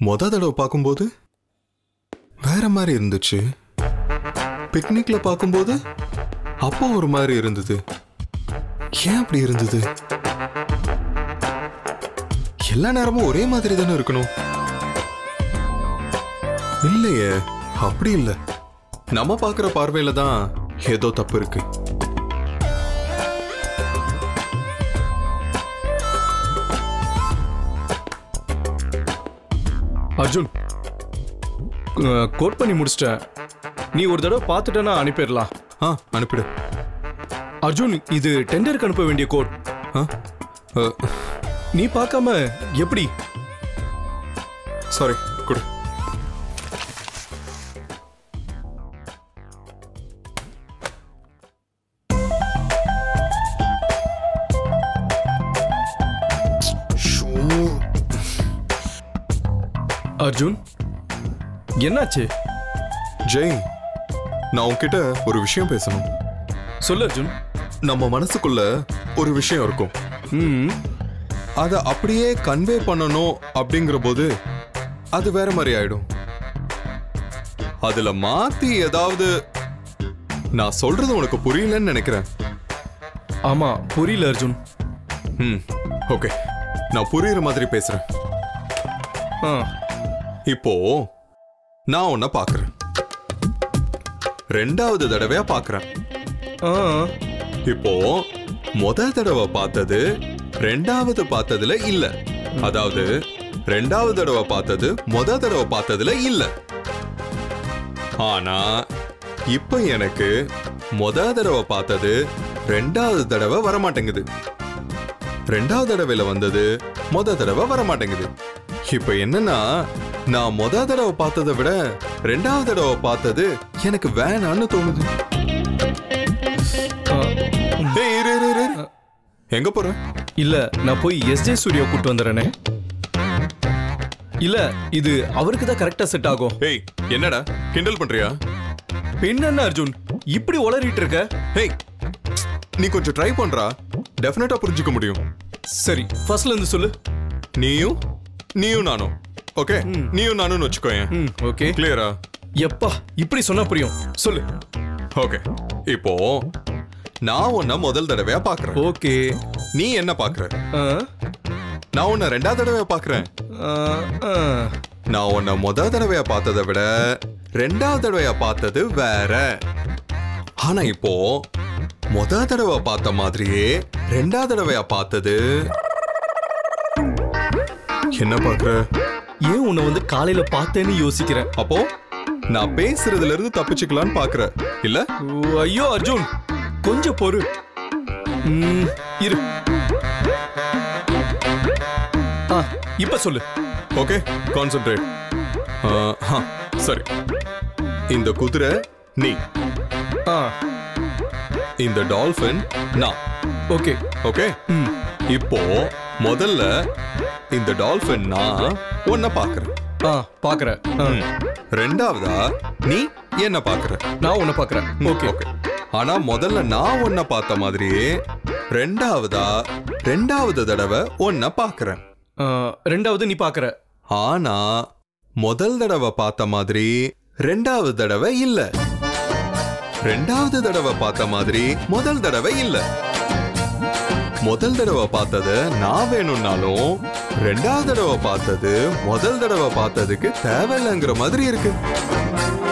மொத தடவை பார்க்கும்போது வேற மாதிரி இருந்துச்சு பிக்னிக்ல பார்க்கும்போது அப்போ ஒரு மாதிரி இருந்தது ஏன் அப்படி இருந்தது எல்லா நேரமும் ஒரே மாதிரி தானே இருக்கணும் இல்லையே அப்படி இல்லை நம்ம பார்க்குற பார்வையில தான் ஏதோ தப்பு இருக்கு அர்ஜுன் கோட் பண்ணி முடிச்சிட்டேன் நீ ஒரு தடவை பார்த்துட்டேன்னா அனுப்பிடலாம் ஆ அனுப்பிடு அர்ஜுன் இது டெண்டருக்கு அனுப்ப வேண்டிய கோட் ஆ நீ பார்க்காம எப்படி சாரி கொடு ஷூ. அர்ஜுன் என்னாச்சு ஜெய் நான் உன்கிட்ட ஒரு விஷயம் பேசணும் சொல்லு அர்ஜுன் நம்ம மனசுக்குள்ள ஒரு விஷயம் இருக்கும் ம் அதை அப்படியே கன்வே பண்ணணும் அப்படிங்கிற போது அது வேற மாதிரி ஆயிடும் அதுல மாத்தி ஏதாவது நான் சொல்றது உனக்கு புரியலன்னு நினைக்கிறேன் ஆமா புரியல அர்ஜுன் ம் ஓகே நான் புரியுற மாதிரி பேசுறேன் ஆ இப்போ நான் உன்னை பார்க்கறேன் ரெண்டாவது தடவையா பார்க்கறேன் ஆ இப்போ முத தடவை பார்த்தது ரெண்டாவது பார்த்ததுல இல்ல அதாவது ரெண்டாவது தடவை பார்த்தது முத தடவை பார்த்ததுல இல்ல ஆனா இப்ப எனக்கு முத தடவை பார்த்தது ரெண்டாவது தடவை வரமாட்டேங்குது ரெண்டாவது தடவையில வந்தது முத தடவை வரமாட்டேங்குது இப்ப என்னன்னா நான் முத தடவை பார்த்ததை விட ரெண்டாவது தடவை பார்த்தது எனக்கு வேணான்னு தோணுது ஆ. ஏய், இரு, இரு, இரு, இரு. எங்க போற இல்ல நான் போய் எஸ்ஜே ஸ்டுடியோ கூட்டு வந்துடுறேனே இல்ல இது அவருக்கு தான் கரெக்டா செட் ஆகும் ஏய் என்னடா கிண்டல் பண்றியா என்ன அர்ஜுன் இப்படி உளறிட்டு இருக்க ஏய் நீ கொஞ்சம் ட்ரை பண்றா டெஃபினட்டா புரிஞ்சுக்க முடியும் சரி ஃபர்ஸ்ட்ல இருந்து சொல்லு நீயும் நீயும் நானும் ஓகே நீயும் நானும் வச்சுக்கோயேன் ம் ஓகே கிளியரா எப்பா இப்படி சொன்னா புரியும் சொல்லு ஓகே இப்போ நான் உன்னை முதல் தடவையா பாக்குறேன் ஓகே நீ என்ன பாக்குற ஆ, நான் உன்னை ரெண்டாவது தடவையா பாக்குறேன் ஆ, ஆ. நான் உன்னை முதல் தடவையா பார்த்ததை விட ரெண்டாவது தடவையா பார்த்தது வேற ஆனா இப்போ முத தடவை பார்த்த மாதிரியே ரெண்டாவது தடவையா பார்த்தது என்ன பாக்குற ஏன் உன்னை வந்து காலையில பார்த்தேன்னு யோசிக்கிறேன் அப்போ நான் பேசுறதுல இருந்து தப்பிச்சுக்கலான்னு பாக்குற இல்ல ஓ, ஐயோ அர்ஜுன் கொஞ்சம் பொறு ம், இரு ஆ, இப்ப சொல்லு ஓகே கான்சென்ட்ரேட் சரி இந்த குதிரை நீ ஆ இந்த டால்பின் நான் ஓகே ஓகே ம் இப்போ முதல்ல இந்த டால்பின் நான் உன்னை பாக்குறேன் ஆ பாக்குறேன் ஆ, ம். ரெண்டாவதா நீ என்ன பாக்குற நான் உன்னை பாக்குறேன் ஓகே ஓகே ஆனா முதல்ல நான் உன்னை பார்த்த மாதிரியே ரெண்டாவதா ரெண்டாவது தடவை உன்னை பாக்குறேன் ஆ, ரெண்டாவது நீ பாக்குற ஆனா முதல் தடவை பார்த்த மாதிரி ரெண்டாவது தடவை இல்ல ரெண்டாவது தடவை பார்த்த மாதிரி முதல் தடவை இல்ல முதல் தடவை பார்த்தது நான் வேணும்னாலும் ரெண்டாவது தடவை பார்த்தது முதல் தடவை பார்த்ததுக்கு தேவையில்லைங்கிற மாதிரி இருக்கு